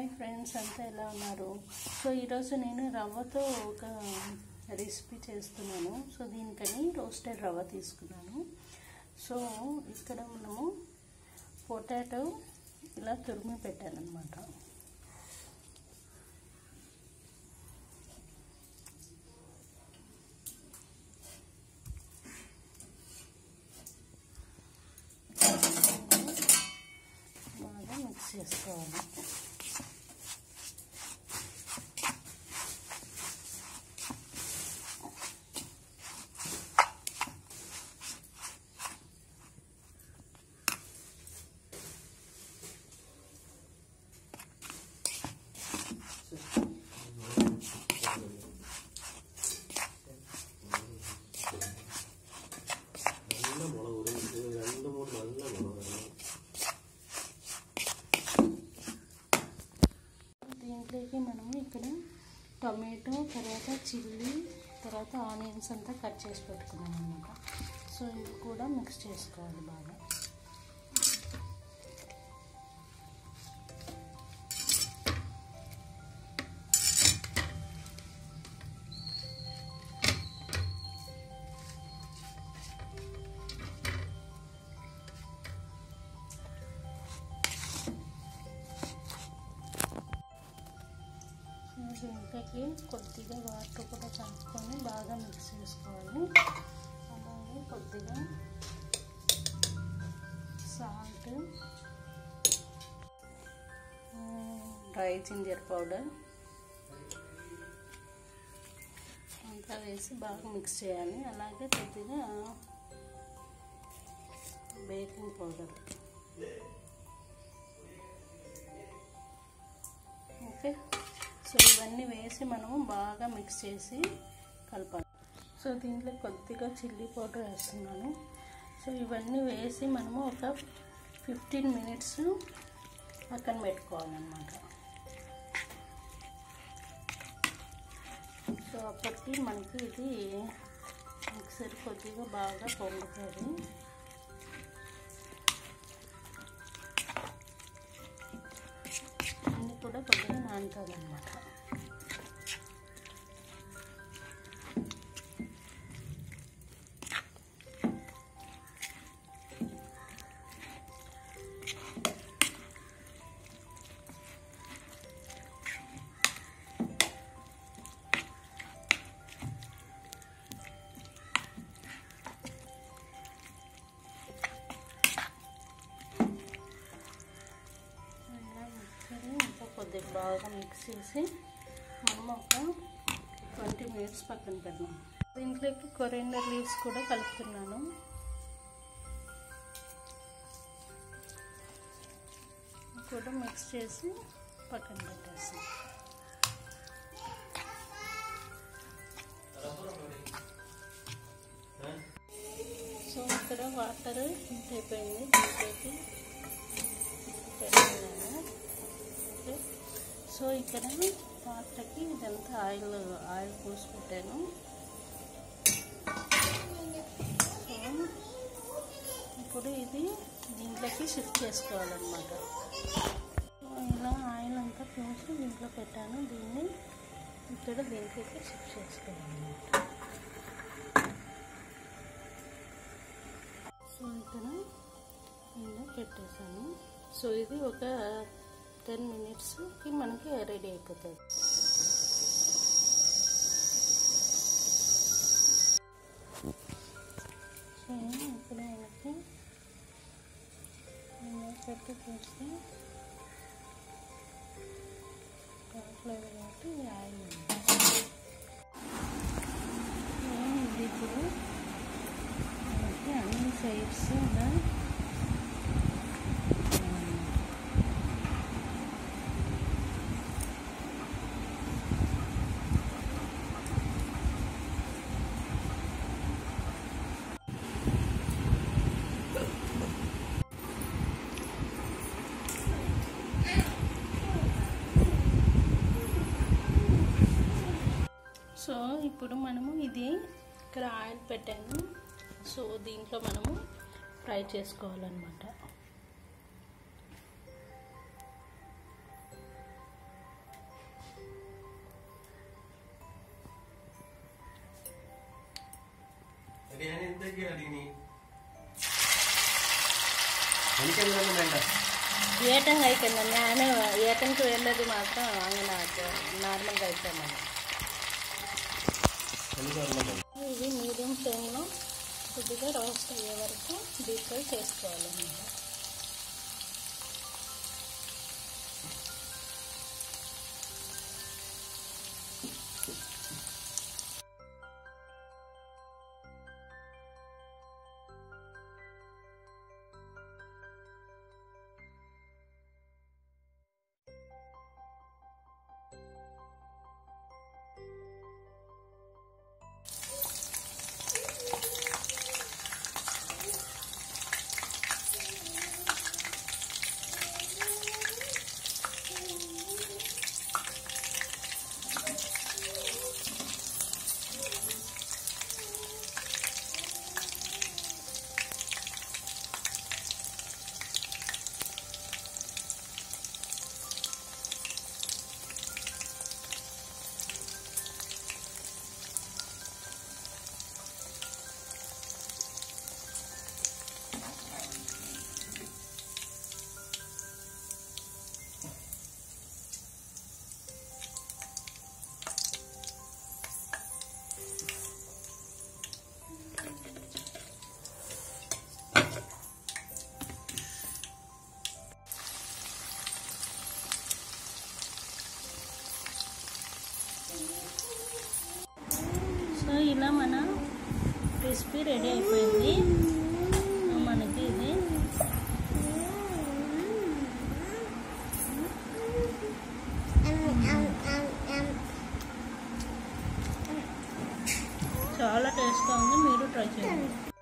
hi friends అంతా ఎలా ఉన్నారు సో ఈరోజు నేను రవ్వతో ఒక రెసిపీ చేస్తున్నాను సో దీనికని రోస్టెడ్ రవ్వ తీసుకున్నాను సో ఇక్కడ మనము పొటాటో ఇలా తురిమి పెట్టాను అనమాట బాగా మిక్స్ చేసుకోవాలి നല്ല മുളക് ഒരു ഇത് രണ്ട് മൂന്ന് നല്ല മുളക് വേണം దీంట్లోకి మనము ఇక్కడ టొమాటో తర్వాత చిల్లీ తర్వాత ఆనియన్స్ అంతా కట్ చేసి పెట్టుకున్నాం అనమాట సో ఇవి కూడా మిక్స్ చేసుకోవాలి బాగా దీంట్లోకి కొద్దిగా వాటర్ కూడా కలుపుకొని బాగా మిక్స్ చేసుకోవాలి అలాగే కొద్దిగా సాల్ట్ డ్రై జింజర్ పౌడర్ అంతా వేసి బాగా మిక్స్ చేయాలి అలాగే కొద్దిగా బేకింగ్ పౌడర్ ఓకే సో ఇవన్నీ వేసి మనము బాగా మిక్స్ చేసి కలపాలి సో దీంట్లో కొద్దిగా చిల్లీ పౌడర్ వేస్తున్నాను సో ఇవన్నీ వేసి మనము ఒక ఫిఫ్టీన్ మినిట్స్ పక్కన పెట్టుకోవాలన్నమాట సో అప్పటికి మనకి ఇది మిక్సర్ కొద్దిగా బాగా పొంగుతుంది అన్నీ కూడా కొద్దిగా నానుతుంది అనమాట ఇలా మిక్సర్ ఇంకా కొద్దిగా బాగా మిక్స్ చేసి మనం ఒక ట్వంటీ మినిట్స్ పక్కన పెడదాం దీంట్లోకి కొరియండర్ లీవ్స్ కూడా కలుపుతున్నాను కూడా మిక్స్ చేసి పక్కన పెట్టేస్తాం సో ఇక్కడ వాటర్ హీట్ అయిపోయింది దీంట్లోకి పెట్టుకున్నాను ఓకే సో ఇక్కడ పాత్రకి ఇదంతా ఆయిల్ ఆయిల్ పోసి పెట్టాను సో ఇప్పుడు ఇది దీంట్లోకి షిఫ్ట్ చేసుకోవాలన్నమాట సో ఇలా ఆయిల్ అంతా పోసి దీంట్లో పెట్టాను దీన్ని ఇక్కడ దీంట్లోకి షిఫ్ట్ చేసుకోవాలన్నమాట సో ఇక్కడ ఇలా పెట్టేశాను సో ఇది ఒక టెన్ మినిట్స్కి మనకి రెడీ అయిపోతుంది సో ఇప్పుడు మనకి పెట్టి చూస్తే కావట్లేదు కాబట్టి ఇది ఆయిల్ ఉంది సో ఇది ఇప్పుడు మనకి అన్ని సైడ్స్ ఇలా సో ఇప్పుడు మనము ఇది ఇక్కడ ఆయిల్ పెట్టాను సో దీంట్లో మనము ఫ్రై చేసుకోవాలన్నమాట ഞാൻ എന്തൊക്കെയാ അടിനി എനിക്കെന്താണ് വേണ്ട ഏട്ടൻ കഴിക്കുന്ന ഞാൻ ഏട്ടൻക്ക് വേണ്ടത് മാത്രം അങ്ങനെ నార్మల్ കഴിച്ചാൽ മതി എനിക്ക് ഓർമ്മ ఇది మీడియం ఫ్లేమ్లో కొద్దిగా రోస్ట్ అయ్యే వరకు డీప్ ఫ్రై చేసుకోవాలన్నమాట సో ఇలా మన రెసిపీ రెడీ అయిపోయింది మనకి ఇది చాలా టేస్ట్గా ఉంది మీరు ట్రై చేయండి